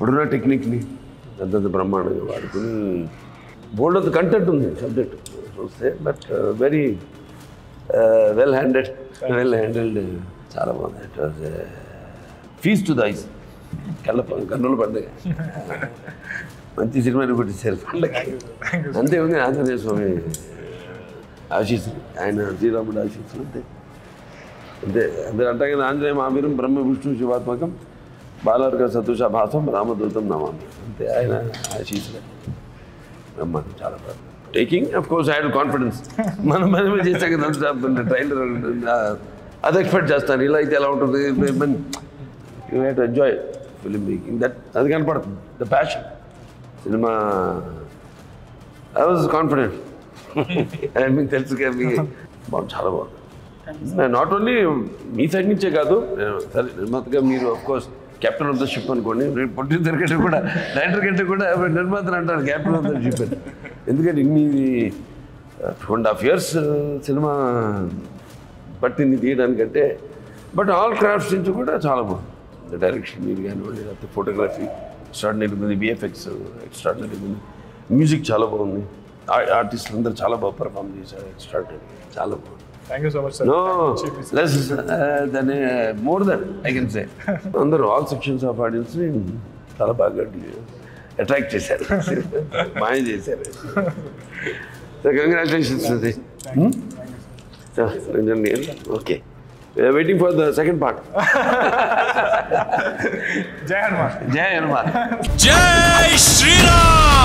ఇప్పుడున్న టెక్నిక్ని అంతంత బ్రహ్మాండంగా వాడుకుని బోల్డ్ అంత కంటెంట్ ఉంది సబ్జెక్ట్ చూస్తే but very well handed well handled చాలా బాగుంది it was feast to the eyes కళ్ళ కన్నులు పడ్డాయి మంచి సినిమా కొట్టేశారు పండగకి అంతే ఉంది ఆంజనేయ స్వామి ఆశీస్సులు ఆయన శ్రీరాముడు ఆశీస్సులు అంతే అంతే అందరూ అంటాం కదా ఆంజనేయ మహావీరం బ్రహ్మ విష్ణు శివాత్మకం బాలర్గ సతుష భాసం రామదూతం నమామి అంతే ఆయన ఆశీస్సులే బ్రహ్మాండం చాలా బాగుంది taking of course I had confidence మనం మనమే చేసాం కదా ట్రైలర్ అది ఎక్స్పెక్ట్ చేస్తాను ఇలా అయితే ఎలా ఉంటుంది you have to enjoy film making that అది కనపడుతుంది the passion cinema I was confident మీకు తెలుసు కదా మీకు బాగుంది చాలా బాగుంది నాట్ ఓన్లీ మీ సైడ్ నుంచే కాదు నేను సరే నిర్మాతగా మీరు of course captain of the ship అనుకోండి రేపు ప్రొడ్యూసర్ కంటే కూడా డైరెక్టర్ కంటే కూడా నిర్మాతలు అంటారు కెప్టెన్ ఆఫ్ ద షిప్ అని ఎందుకంటే ఇన్ని two and half years cinema పట్టింది తీయడానికంటే బట్ ఆల్ క్రాఫ్ట్స్ నుంచి కూడా చాలా బాగుంది డైరెక్షన్ మీరు కానివ్వండి లేకపోతే ఫోటోగ్రఫీ ఎక్స్ట్రాడినరీ ఉంది విఎఫ్ఎక్స్ ఎక్స్ట్రాడినరీ ఉంది మ్యూజిక్ చాలా బాగుంది ఆర్టిస్టులు అందరూ చాలా బాగా పర్ఫామ్ చేశారు ఎక్స్ట్రాడినరీ చాలా బాగుంది thank you so much sir no less than more than I can say అందరూ ఆల్ సెక్షన్స్ ఆఫ్ ఆడియన్స్ని చాలా బాగా అట్రాక్ట్ చేశారు మాయ చేశారు కంగ్రాచులేషన్స్ అది okay waiting for the second part జై హనుమాన్ జయ హనుమాన్ జై శ్రీరామ్